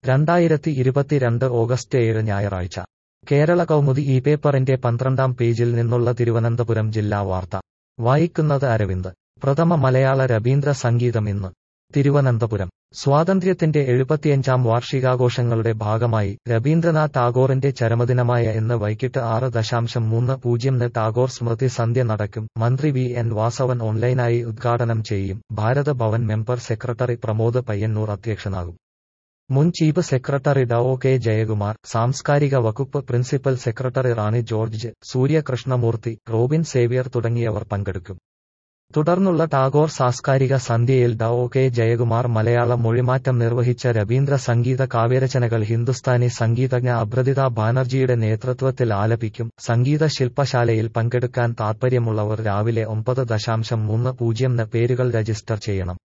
രണ്ടായിരത്തി ഇരുപത്തിരണ്ട് ഓഗസ്റ്റ് ഏഴ് ഞായറാഴ്ച കേരള കൗമുദി ഈ പേപ്പറിന്റെ പന്ത്രണ്ടാം പേജിൽ നിന്നുള്ള തിരുവനന്തപുരം ജില്ലാ വാർത്ത വായിക്കുന്നത് അരവിന്ദ് പ്രഥമ മലയാള രബീന്ദ്ര സംഗീതം ഇന്ന് തിരുവനന്തപുരം സ്വാതന്ത്ര്യത്തിന്റെ എഴുപത്തിയഞ്ചാം വാർഷികാഘോഷങ്ങളുടെ ഭാഗമായി രബീന്ദ്രനാഥ് ടാഗോറിന്റെ ചരമദിനമായ ഇന്ന് വൈകിട്ട് ആറ് ദശാംശം മൂന്ന് പൂജ്യംന് ടാഗോർ സ്മൃതി സന്ധ്യ നടക്കും മന്ത്രി വി എൻ വാസവൻ ഓൺലൈനായി ഉദ്ഘാടനം ചെയ്യും ഭാരത ഭവൻ മെമ്പർ സെക്രട്ടറി പ്രമോദ് പയ്യന്നൂർ അധ്യക്ഷനാകും മുൻ chief secretary Dr K Jayakumar സാംസ്കാരിക വകുപ്പ് പ്രിൻസിപ്പൽ സെക്രട്ടറി റാണി ജോർജ് സൂര്യകൃഷ്ണമൂർത്തി റോബിൻ സേവ്യർ തുടങ്ങിയവർ പങ്കെടുക്കും തുടർന്നുള്ള ടാഗോർ സാംസ്കാരിക സന്ധ്യയിൽ ഡോ കെ ജയകുമാർ മലയാള മൊഴിമാറ്റം നിർവഹിച്ച രവീന്ദ്ര സംഗീത കാവ്യരചനകൾ ഹിന്ദുസ്ഥാനി സംഗീതജ്ഞ അഭ്രതിത ബാനർജിയുടെ നേതൃത്വത്തിൽ ആലപിക്കും സംഗീത ശില്പശാലയിൽ പങ്കെടുക്കാൻ താൽപ്പര്യമുള്ളവർ രാവിലെ ഒമ്പത് ദശാംശം മൂന്ന് പൂജ്യംന് പേരുകൾ രജിസ്റ്റർ ചെയ്യണം